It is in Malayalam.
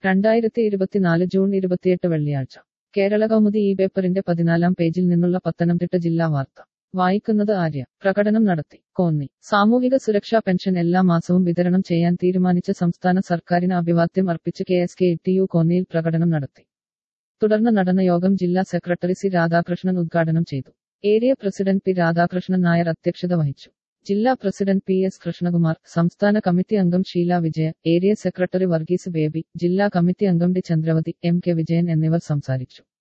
രണ്ടായിരത്തി ഇരുപത്തിനാല് ജൂൺ ഇരുപത്തിയെട്ട് വെള്ളിയാഴ്ച കേരള കൗമുദി ഈ പേപ്പറിന്റെ പതിനാലാം പേജിൽ നിന്നുള്ള പത്തനംതിട്ട ജില്ലാ വാർത്ത വായിക്കുന്നത് ആര്യ പ്രകടനം നടത്തി കോന്നി സാമൂഹിക സുരക്ഷാ പെൻഷൻ എല്ലാ മാസവും വിതരണം ചെയ്യാൻ തീരുമാനിച്ച സംസ്ഥാന സർക്കാരിന് അഭിവാദ്യം അർപ്പിച്ച് K S K T U കോന്നിയിൽ പ്രകടനം നടത്തി തുടർന്ന് നടന്ന യോഗം ജില്ലാ സെക്രട്ടറി സി രാധാകൃഷ്ണൻ ഉദ്ഘാടനം ചെയ്തു area president P Radhakrishnan Nair അധ്യക്ഷത വഹിച്ചു ജില്ലാ പ്രസിഡന്റ് പി എസ് കൃഷ്ണകുമാർ സംസ്ഥാന കമ്മിറ്റി അംഗം ഷീല വിജയ ഏരിയ സെക്രട്ടറി വർഗീസ് ബേബി ജില്ലാ കമ്മിറ്റി അംഗം D Chandravathi M K Vijayan എന്നിവർ സംസാരിച്ചു